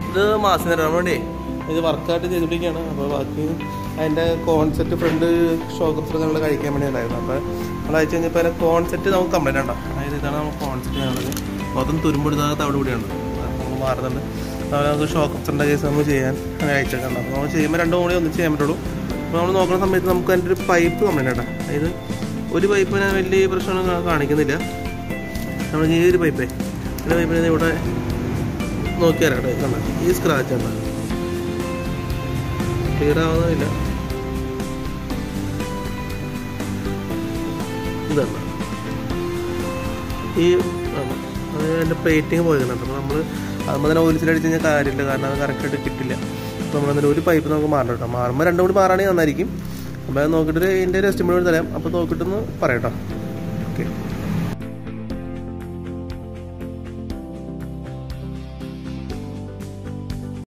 ഇത് മാസം തരാൻ വേണ്ടി ഇത് വർക്കായിട്ട് ചെയ്തുകൊണ്ടിരിക്കുകയാണ് അപ്പോൾ ബാക്കി അതിൻ്റെ കോൺസെപ്റ്റ് ഫ്രണ്ട് ഷോക്കപ്സ് നമ്മൾ കഴിക്കാൻ വേണ്ടി ഉണ്ടായിരുന്നു അപ്പോൾ നമ്മൾ അയച്ചു കഴിഞ്ഞപ്പോൾ അതിൻ്റെ കോൺസെപ്റ്റ് നമുക്ക് കംപ്ലൈൻറ്റ് ഉണ്ടോ അതായത് ഇതാണ് നമുക്ക് കോൺസെപ്റ്റ് വേണ്ടത് മൊത്തം തുരുമ്പെടുത്താകത്ത് അവിടെ കൂടിയാണ് നമ്മൾ മാറുന്നുണ്ട് അപ്പോൾ നമുക്ക് ഷോക്കപ്സിൻ്റെ കേസ് നമ്മൾ ചെയ്യാൻ അങ്ങനെ അയച്ചേക്കണം അപ്പോൾ നമ്മൾ ചെയ്യുമ്പോൾ രണ്ടും കൂടി ഒന്നും ചെയ്യാൻ പറ്റുള്ളൂ അപ്പോൾ നമ്മൾ നോക്കുന്ന സമയത്ത് നമുക്ക് അതിൻ്റെ ഒരു പൈപ്പ് കംപ്ലൈൻറ്റ് ഉണ്ടോ അതായത് ഒരു പൈപ്പിന് വലിയ പ്രശ്നമൊന്നും കാ- കാണിക്കുന്നില്ല നമ്മൾ ഈ ഒരു പൈപ്പേ ഈ പൈപ്പിന് ഇവിടെ നോക്കിയാൽ കേട്ടോ കണ്ട ഈ സ്ക്രാച്ച് ഉണ്ട് ക്ലിയർ ആവുന്നില്ല ഇതാണ് ഈ ആണ്. അത് അതിൻ്റെ പ്ലേറ്റിങ് പോയിരുന്നുണ്ട് അപ്പോൾ നമ്മൾ അതുമ്പോൾ തന്നെ ഓയിൽസിലടിച്ച് കഴിഞ്ഞാൽ കാര്യമില്ല കാരണം അത് കറക്റ്റായിട്ട് കിട്ടില്ല അപ്പോൾ നമ്മൾ അതിൻ്റെ ഒരു പൈപ്പ് നമുക്ക് മാറണം കേട്ടോ മാറുമ്പോൾ രണ്ടും കൂടി മാറുകയാണെങ്കിൽ നന്നായിരിക്കും അപ്പോൾ അത് നോക്കിയിട്ട് ഇതിൻ്റെ ഒരു എസ്റ്റിമേറ്റ് തരാം അപ്പോൾ നോക്കിയിട്ടൊന്ന് പറയാം കേട്ടോ ഓക്കെ